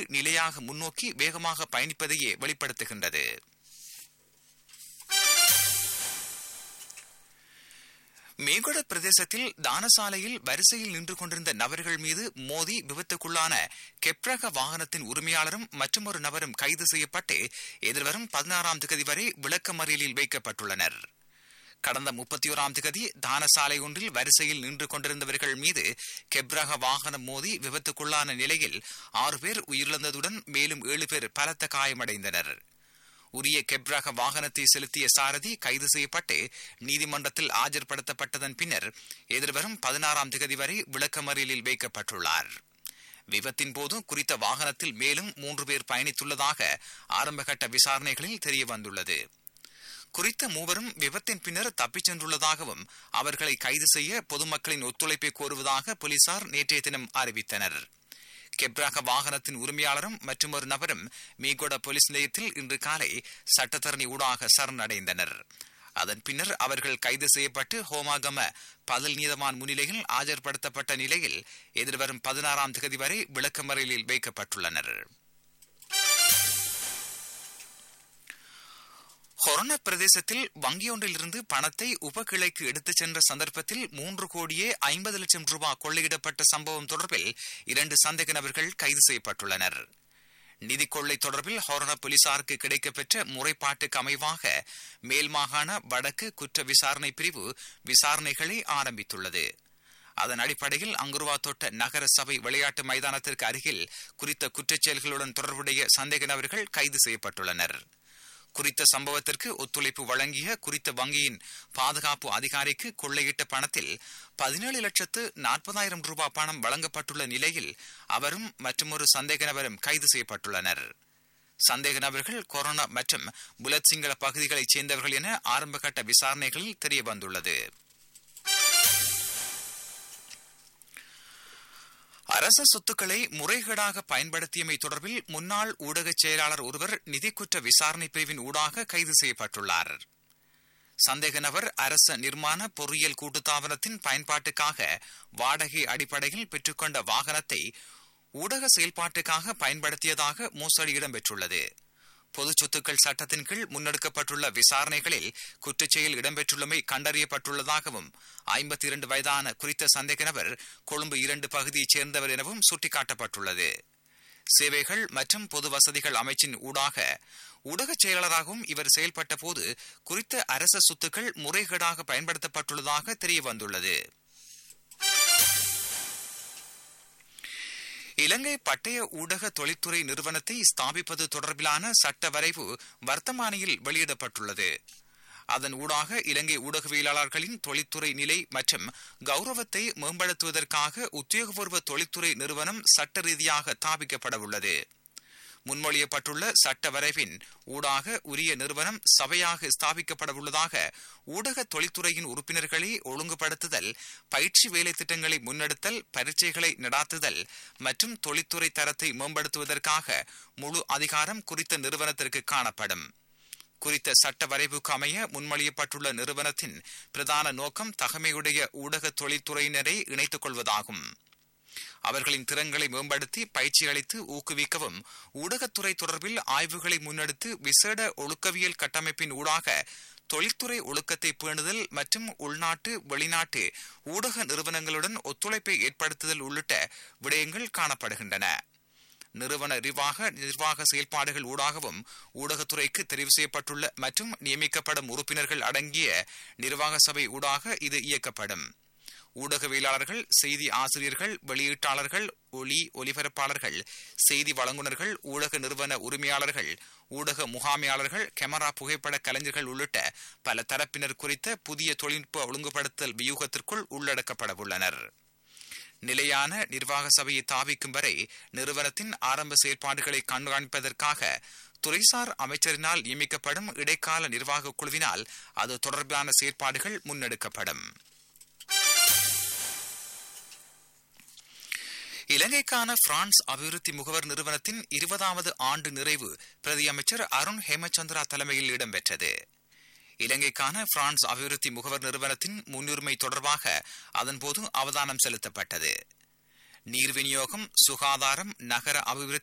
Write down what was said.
நிலையாக முன்னோக்கி வேகமாக பயணிப்பதையே வெளிப்படுத்துகின்றது மேகொட பிரதேசத்தில் தானசாலையில் வரிசையில் நின்று கொண்டிருந்த நபர்கள் மீது மோதி விபத்துக்குள்ளான கெப்ரக வாகனத்தின் உரிமையாளரும் மற்றொரு நபரும் கைது செய்யப்பட்டு எதிர்வரும் பதினாறாம் திகதி வரை விளக்கமறியலில் வைக்கப்பட்டுள்ளனர் கடந்த முப்பத்தி ஓராம் திகதி தானசாலை ஒன்றில் வரிசையில் நின்று கொண்டிருந்தவர்கள் மீது கெப்ரக வாகனம் மோதி விபத்துக்குள்ளான நிலையில் ஆறு பேர் உயிரிழந்ததுடன் மேலும் ஏழு பேர் பலத்த காயமடைந்தனர் உரிய கெப்ரக வாகனத்தை செலுத்திய சாரதி கைது செய்யப்பட்டு நீதிமன்றத்தில் ஆஜர்படுத்தப்பட்டதன் பின்னர் எதிர்வரும் பதினாறாம் திகதி வரை விளக்கமறியலில் வைக்கப்பட்டுள்ளார் விபத்தின் போது குறித்த வாகனத்தில் மேலும் மூன்று பேர் பயணித்துள்ளதாக ஆரம்பகட்ட விசாரணைகளில் தெரிய வந்துள்ளது குறித்த மூவரும் விபத்தின் பின்னர் தப்பிச் சென்றுள்ளதாகவும் அவர்களை கைது செய்ய பொதுமக்களின் ஒத்துழைப்பை கோருவதாக போலீசார் நேற்றைய தினம் அறிவித்தனர் கெப்ராக வாகனத்தின் உரிமையாளரும் மற்றும் ஒரு நபரும் மீகொட போலீஸ் நிலையத்தில் இன்று காலை சட்டத்தரணி ஊடாக சரணடைந்தனர் அதன் பின்னர் அவர்கள் கைது செய்யப்பட்டு ஹோமாகம பதில் நீதவான் முன்னிலையில் ஆஜர்படுத்தப்பட்ட நிலையில் எதிர்வரும் பதினாறாம் தேதி வரை விளக்கமறையில் வைக்கப்பட்டுள்ளனர் ஹொரண பிரதேசத்தில் வங்கியொன்றிலிருந்து பணத்தை உபகிளைக்கு எடுத்துச் சென்ற சந்தர்ப்பத்தில் மூன்று கோடியே ஐம்பது லட்சம் ரூபாய் கொள்ளையிடப்பட்ட சம்பவம் தொடர்பில் இரண்டு சந்தேக நபர்கள் கைது செய்யப்பட்டுள்ளனர் நிதி கொள்ளை தொடர்பில் ஹொரண போலீசாருக்கு கிடைக்கப்பெற்ற முறைப்பாட்டுக்கு அமைவாக மேல் மாகாண வடக்கு குற்ற விசாரணை பிரிவு விசாரணைகளை ஆரம்பித்துள்ளது அதன் அடிப்படையில் அங்குருவா தொட்ட நகர சபை விளையாட்டு மைதானத்திற்கு அருகில் குறித்த குற்றச்செயல்களுடன் தொடர்புடைய சந்தேக நபர்கள் கைது செய்யப்பட்டுள்ளனர் குறித்த சம்பவத்திற்கு ஒத்துழைப்பு வழங்கிய குறித்த வங்கியின் பாதுகாப்பு அதிகாரிக்கு கொள்ளையிட்ட பணத்தில் பதினேழு லட்சத்து நாற்பதாயிரம் ரூபாய் பணம் வழங்கப்பட்டுள்ள நிலையில் அவரும் மற்றொரு சந்தேக நபரும் கைது செய்யப்பட்டுள்ளனர் சந்தேக நபர்கள் கொரோனா மற்றும் புலத் சிங்கள பகுதிகளைச் சேர்ந்தவர்கள் என ஆரம்பகட்ட விசாரணைகளில் தெரிய வந்துள்ளது அரச சொத்துக்களை முறைகேடாக பயன்படுத்தியமை தொடர்பில் முன்னாள் ஊடக செயலாளர் ஒருவர் நிதிக்குற்ற விசாரணை பிரிவின் ஊடாக கைது செய்யப்பட்டுள்ளார் சந்தேக நபர் அரச நிர்மாண பொறியியல் கூட்டுத்தாபனத்தின் பயன்பாட்டுக்காக வாடகை அடிப்படையில் பெற்றுக்கொண்ட வாகனத்தை ஊடக செயல்பாட்டுக்காக பயன்படுத்தியதாக மோசடி இடம்பெற்றுள்ளது பொது சொத்துக்கள் சட்டத்தின் கீழ் முன்னெடுக்கப்பட்டுள்ள விசாரணைகளில் குற்றச்செயல் இடம்பெற்றுள்ளமை கண்டறியப்பட்டுள்ளதாகவும் ஐம்பத்தி இரண்டு வயதான குறித்த சந்தேக நபர் கொழும்பு இரண்டு பகுதியைச் சேர்ந்தவர் எனவும் சுட்டிக்காட்டப்பட்டுள்ளது சேவைகள் மற்றும் பொது வசதிகள் அமைச்சின் ஊடாக ஊடகச் செயலாளராகவும் இவர் செயல்பட்ட போது குறித்த அரச சொத்துக்கள் முறைகேடாக பயன்படுத்தப்பட்டுள்ளதாக தெரிய வந்துள்ளது இலங்கை பட்டய ஊடக தொழில்துறை நிறுவனத்தை ஸ்தாபிப்பது தொடர்பிலான சட்ட வரைவு வர்த்தமானியில் வெளியிடப்பட்டுள்ளது அதன் ஊடாக இலங்கை ஊடகவியலாளர்களின் தொழில்துறை நிலை மற்றும் கௌரவத்தை மேம்படுத்துவதற்காக உத்தியோகபூர்வ தொழில்துறை நிறுவனம் சட்ட ரீதியாக தாபிக்கப்பட உள்ளது முன்மொழியப்பட்டுள்ள சட்ட வரைவின் ஊடாக உரிய நிறுவனம் சபையாக ஸ்தாபிக்கப்பட உள்ளதாக ஊடக தொழில்துறையின் உறுப்பினர்களை ஒழுங்குபடுத்துதல் பயிற்சி வேலை திட்டங்களை முன்னெடுத்தல் பரீட்சைகளை நடாத்துதல் மற்றும் தொழில்துறை தரத்தை மேம்படுத்துவதற்காக முழு அதிகாரம் குறித்த நிறுவனத்திற்கு காணப்படும் குறித்த சட்ட வரைவுக்கு அமைய முன்மொழியப்பட்டுள்ள நிறுவனத்தின் பிரதான நோக்கம் தகமையுடைய ஊடக தொழில்துறையினரை இணைத்துக் கொள்வதாகும் அவர்களின் திறன்களை மேம்படுத்தி பயிற்சி அளித்து ஊக்குவிக்கவும் ஊடகத்துறை தொடர்பில் ஆய்வுகளை முன்னெடுத்து விசேட ஒழுக்கவியல் கட்டமைப்பின் ஊடாக தொழில்துறை ஒழுக்கத்தை பேணுதல் மற்றும் உள்நாட்டு வெளிநாட்டு ஊடக நிறுவனங்களுடன் ஒத்துழைப்பை ஏற்படுத்துதல் உள்ளிட்ட விடயங்கள் காணப்படுகின்றன நிறுவன நிர்வாக நிர்வாக செயல்பாடுகள் ஊடாகவும் ஊடகத்துறைக்கு தெரிவு செய்யப்பட்டுள்ள மற்றும் நியமிக்கப்படும் உறுப்பினர்கள் அடங்கிய நிர்வாக சபை ஊடாக இது இயக்கப்படும் ஊடகவியலாளர்கள் செய்தி ஆசிரியர்கள் வெளியீட்டாளர்கள் ஒளி ஒலிபரப்பாளர்கள் செய்தி வழங்குநர்கள் ஊடக நிறுவன உரிமையாளர்கள் ஊடக முகாமையாளர்கள் கேமரா புகைப்பட கலைஞர்கள் உள்ளிட்ட பல தரப்பினர் குறித்த புதிய தொழில்நுட்ப ஒழுங்குபடுத்தல் வியூகத்திற்குள் உள்ளடக்கப்பட உள்ளனர் நிலையான நிர்வாக சபையை தாவிக்கும் வரை நிறுவனத்தின் ஆரம்ப செயல்பாடுகளை கண்காணிப்பதற்காக துறைசார் அமைச்சரினால் நியமிக்கப்படும் இடைக்கால நிர்வாக குழுவினால் அது தொடர்பான செயல்பாடுகள் முன்னெடுக்கப்படும் இலங்கைக்கான பிரான்ஸ் அபிவிருத்தி முகவர் நிறுவனத்தின் இருபதாவது ஆண்டு நிறைவு பிரதியமைச்சர் அருண் ஹேமச்சந்திரா தலைமையில் இடம்பெற்றது இலங்கைக்கான பிரான்ஸ் அபிவிருத்தி முகவர் நிறுவனத்தின் முன்னுரிமை தொடர்பாக அதன்போது அவதானம் செலுத்தப்பட்டது நீர் விநியோகம் சுகாதாரம் நகர அபிவிருத்தி